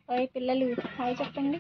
ఓయ్ పిల్లలు హాయ్ చెప్పండి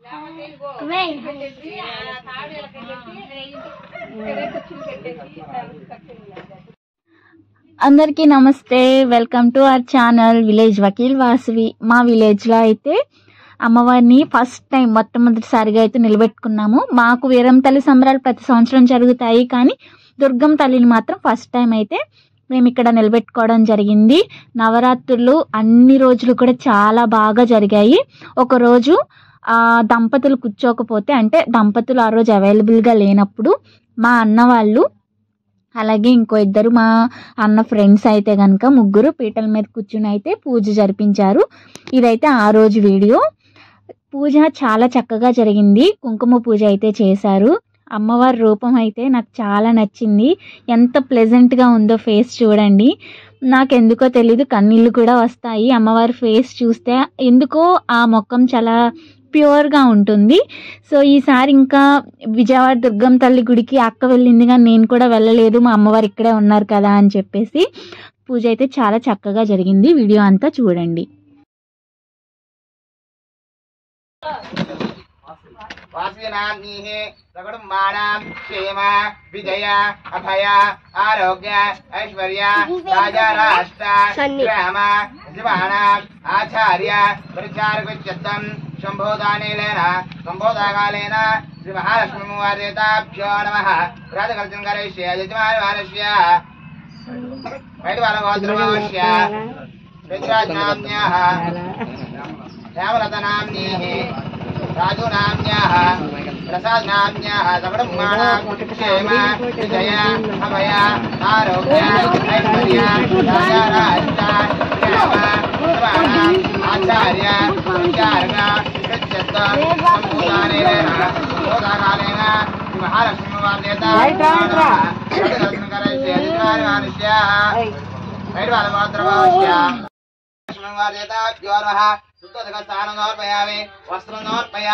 అందరికీ నమస్తే welcome to our channel village Vakil Vasavi మా విలేజ్లో అయితే అమ్మవారిని ఫస్ట్ టైం మొట్టమొదటిసారిగా అయితే నిలబెట్టుకున్నాము మాకు వీరం తల్లి సంబరాలు ప్రతి సంవత్సరం జరుగుతాయి కానీ దుర్గం తల్లిని మాత్రం ఫస్ట్ టైం అయితే మేము ఇక్కడ నిలబెట్టుకోవడం జరిగింది నవరాత్రులు అన్ని రోజులు కూడా చాలా బాగా జరిగాయి ఒక రోజు ఆ దంపతులు కూర్చోకపోతే అంటే దంపతులు ఆ రోజు అవైలబుల్గా లేనప్పుడు మా అన్న వాళ్ళు అలాగే ఇంకో ఇద్దరు మా అన్న ఫ్రెండ్స్ అయితే కనుక ముగ్గురు పీటల మీద కూర్చుని అయితే పూజ జరిపించారు ఇదైతే ఆ రోజు వీడియో పూజ చాలా చక్కగా జరిగింది కుంకుమ పూజ అయితే చేశారు అమ్మవారి రూపం అయితే నాకు చాలా నచ్చింది ఎంత ప్లెజెంట్గా ఉందో ఫేస్ చూడండి నాకు ఎందుకో తెలీదు కన్నీళ్ళు కూడా వస్తాయి అమ్మవారి ఫేస్ చూస్తే ఎందుకో ఆ ముఖం చాలా ప్యూర్గా ఉంటుంది సో ఈసారి ఇంకా విజయవాడ దుర్గం తల్లి గుడికి అక్క వెళ్ళింది కానీ నేను కూడా వెళ్ళలేదు మా అమ్మవారు ఇక్కడే ఉన్నారు కదా అని చెప్పేసి పూజ అయితే చాలా చక్కగా జరిగింది వీడియో అంతా చూడండి వాసీనామ్నీః సకుటుంబానాం క్షేమ విజయ అభయ ఆరోగ్య ఐశ్వర్య రాజారాష్ట్ర గ్రామ జీవానాం ఆచార్య పరిచారకృత్యర్థం శంభోదానేన సంబోధాకాలేన శ్రీ మహాలక్ష్మి వార్యతాభ్యో నమ రాజకర్తం కరిష్య యజమానస్య వైద్యవాలగోత్రమవశ్య రుద్రాజనామ్న్యాः శ్యామలతనామ్నీः రాజునామ్న్యాः ప్రసాద్నామ్న్యాः సకుటుంబానాం క్షేమ విజయ అభయ ఆరోగ్య ఐశ్వర్య రాజారాష్ట్ర గ్రామ శివానాం ఆచార్య విచారణ ప్రత్యర్థ సంబోధానేన సంబోధాకాలేన శ్రీ మహాలక్ష్మి వార్యత దర్శనం కరైతే యజమానస్య వైద్యవాలగోత్రమవశ్య వస్త్రం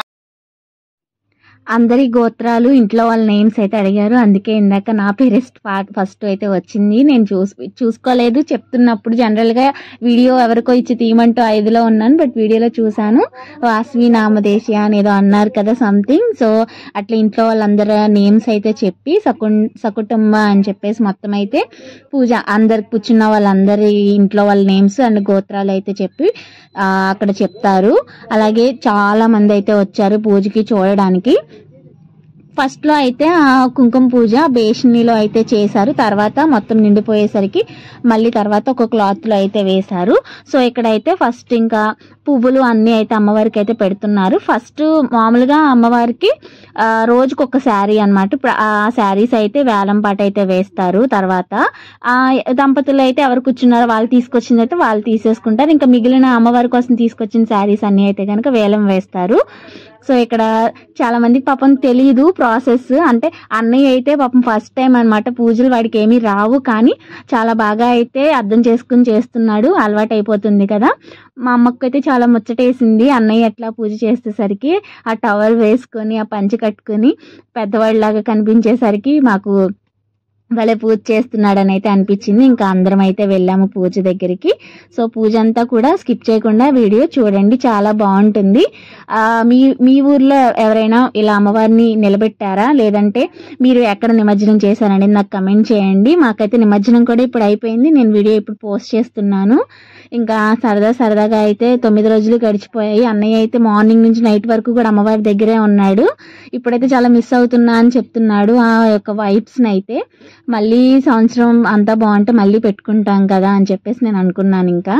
అందరి గోత్రాలు ఇంట్లో వాళ్ళ నేమ్స్ అయితే అడిగారు అందుకే ఇందాక నా పేరెస్ట్ ఫస్ట్ అయితే వచ్చింది నేను చూస్ చూసుకోలేదు చెప్తున్నప్పుడు జనరల్గా వీడియో ఎవరికో ఇచ్చి తీయమంటూ ఐదులో ఉన్నాను బట్ వీడియోలో చూశాను వాస్వి నామదేశి అని ఏదో అన్నారు కదా సంథింగ్ సో అట్లా ఇంట్లో వాళ్ళందరి నేమ్స్ అయితే చెప్పి సకుం సకుటుంబ అని చెప్పేసి మొత్తం అయితే పూజ అందరికి కూర్చున్న వాళ్ళందరి ఇంట్లో వాళ్ళ నేమ్స్ అండ్ గోత్రాలు అయితే చెప్పి ఆ, అక్కడ చెప్తారు అలాగే చాలా మంది అయితే వచ్చారు పూజకి చూడడానికి ఫస్ట్ లో అయితే ఆ కుంకుమ పూజ బేషినీలో అయితే చేశారు తర్వాత మొత్తం నిండిపోయేసరికి మళ్ళీ తర్వాత ఒక క్లాత్ లో అయితే వేశారు సో ఇక్కడైతే ఫస్ట్ ఇంకా పువ్వులు అన్ని అయితే అమ్మవారికి అయితే పెడుతున్నారు ఫస్ట్ మామూలుగా అమ్మవారికి ఆ, రోజుకు ఒక శారీ అనమాట ఇప్పుడు ఆ శారీస్ అయితే వేలం పాట అయితే వేస్తారు తర్వాత ఆ దంపతులు అయితే ఎవరు కూర్చున్నారో వాళ్ళు తీసుకొచ్చింది అయితే వాళ్ళు తీసేసుకుంటారు ఇంకా మిగిలిన అమ్మవారి కోసం తీసుకొచ్చిన శారీస్ అన్ని అయితే కనుక వేలం వేస్తారు సో ఇక్కడ చాలా మందికి పాపం తెలియదు ప్రాసెస్ అంటే అన్నయ్య అయితే పాపం ఫస్ట్ టైం అన్నమాట పూజలు వాడికి ఏమీ రావు కానీ చాలా బాగా అయితే అర్థం చేసుకుని చేస్తున్నాడు అలవాటు అయిపోతుంది కదా మా అమ్మకు అయితే చాలా ముచ్చటేసింది అన్నయ్య ఎట్లా పూజ చేసేసరికి ఆ టవల్ వేసుకొని ఆ పంచి కట్టుకొని పెద్దవాడిలాగా కనిపించేసరికి మాకు భలే పూజ చేస్తున్నాడని అయితే అనిపించింది ఇంకా అందరం అయితే వెళ్ళాము పూజ దగ్గరికి సో పూజ అంతా కూడా స్కిప్ చేయకుండా వీడియో చూడండి చాలా బాగుంటుంది ఆ, మీ మీ ఊర్లో ఎవరైనా ఇలా అమ్మవారిని నిలబెట్టారా లేదంటే మీరు ఎక్కడ నిమజ్జనం చేశారనేది నాకు కమెంట్ చేయండి మాకైతే నిమజ్జనం కూడా ఇప్పుడు అయిపోయింది నేను వీడియో ఇప్పుడు పోస్ట్ చేస్తున్నాను ఇంకా సరదా సరదాగా అయితే తొమ్మిది రోజులు గడిచిపోయాయి అన్నయ్య అయితే మార్నింగ్ నుంచి నైట్ వరకు కూడా అమ్మవారి దగ్గరే ఉన్నాడు ఇప్పుడైతే చాలా మిస్ అవుతున్నా అని చెప్తున్నాడు ఆ యొక్క వైబ్స్ని అయితే మళ్ళీ సంవత్సరం అంతా బాగుంటే మళ్ళీ పెట్టుకుంటాం కదా అని చెప్పేసి నేను అనుకున్నాను ఇంకా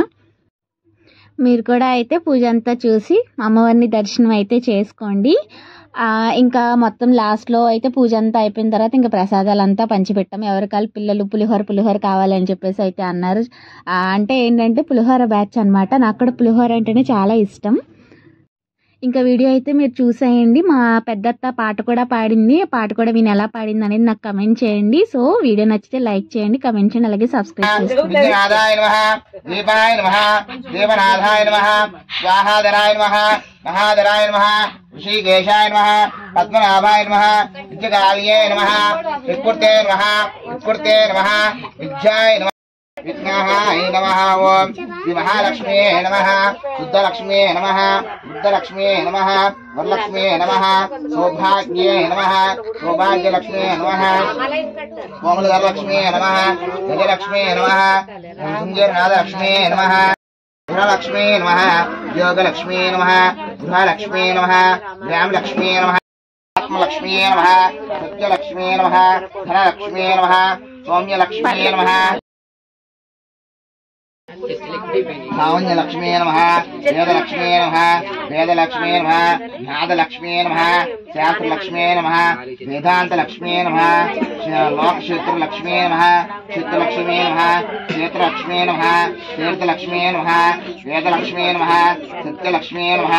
మీరు కూడా అయితే పూజ అంతా చూసి అమ్మవారిని దర్శనం అయితే చేసుకోండి ఆ, ఇంకా మొత్తం లాస్ట్లో అయితే పూజ అంతా అయిపోయిన తర్వాత ఇంకా ప్రసాదాలు అంతా పంచిపెట్టాం ఎవరికాలు పిల్లలు పులిహోర పులిహోర కావాలని చెప్పేసి అయితే అన్నారు ఆ, అంటే ఏంటంటే పులిహోర బ్యాచ్ అన్నమాట నాకు కూడా పులిహోర అంటేనే చాలా ఇష్టం ఇంకా వీడియో అయితే మీరు చూసేయండి మా పెద్దత్త పాట కూడా పాడింది ఆ పాట కూడా విని ఎలా పాడింది అనేది నాకు కమెంట్ చేయండి సో వీడియో నచ్చితే లైక్ చేయండి కమెంట్ చేయండి అలాగే సబ్స్క్రైబ్ చేసుకోండి విఘ్ననాథాయ నమ దీపాయ నమ దేవనాథాయ నమ స్వాహాధరాయ నమ మహాధరాయ నమ ఋషికేశాయ నమ పద్మనాభాయ నమ విద్యకాళ్యే నమ వికృతే నమ వికృతే నమ విద్యాయ నమ విఘ్నాయ నమ ఓం శ్రీ మహాలక్ష్మే నమ శుద్ధలక్ష్మే నమ బుద్ధలక్ష్మే నమ వరలక్ష్మే నమ సౌభాగ్యే నమ సౌభాగ్యలక్ష్మే నమ కోమలధరలక్ష్మే నమ గజలక్ష్మే నమ సుందరనాథలక్ష్మే నమ గుణలక్ష్మీ నమ యోగలక్ష్మీ నమ గృహలక్ష్మీ నమ రామలక్ష్మీ నమ ఆత్మలక్ష్మీ నమ సత్యలక్ష్మీ నమ ధనలక్ష్మీ నమ సౌమ్యలక్ష్మీ నమ లావణ్యలక్ష్మీ నమ వేదలక్ష్మీ నమ వేదలక్ష్మీ నమ నాదలక్ష్మీ నమ శాస్త్రలక్ష్మీ నమ వేదాంతలక్ష్మీ నమ లోకక్షేత్రలక్ష్మీ నమ చిత్తలక్ష్మీ నమ క్షేత్రలక్ష్మీ నమ తీర్థలక్ష్మీ నమ వేదలక్ష్మీ నమ సత్యలక్ష్మీ నమ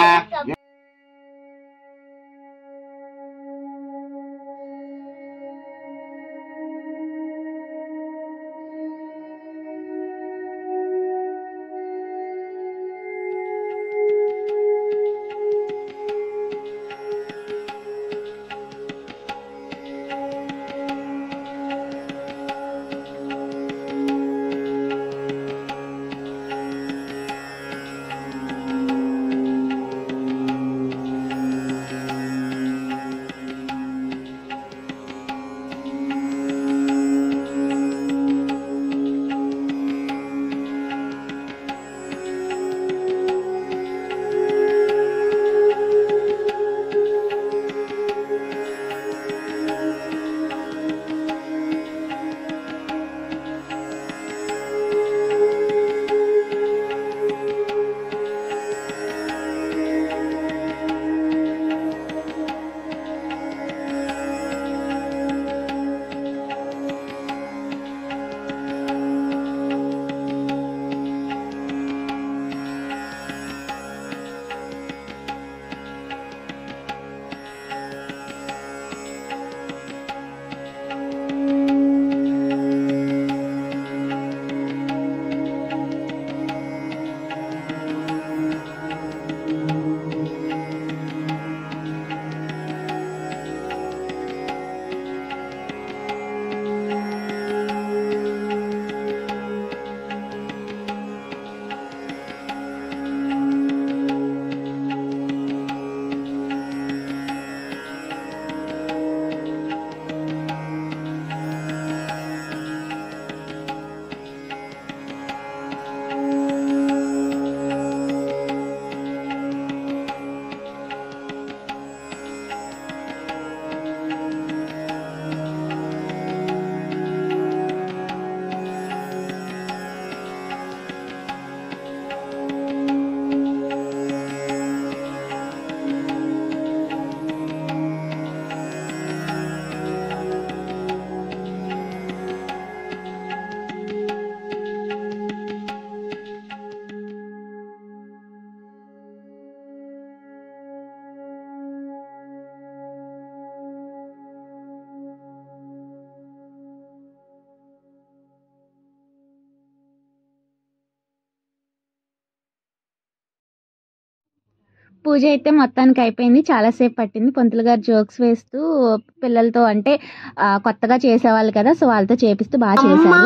పూజ అయితే మొత్తానికి అయిపోయింది చాలాసేపు పట్టింది పంతులు గారు జోక్స్ వేస్తూ పిల్లలతో అంటే ఆ, కొత్తగా చేసేవాళ్ళు కదా సో వాళ్ళతో చేపిస్తూ బాగా చేశారు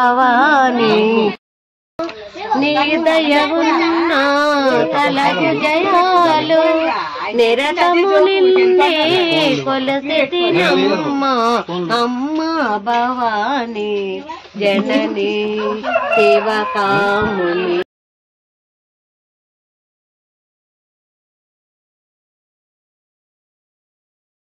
భవాని నీ దయవున్నా కలగు జయాలు నిరతము నిన్నే కొలసినమ్మ అమ్మ భవాని జనని శివకాముని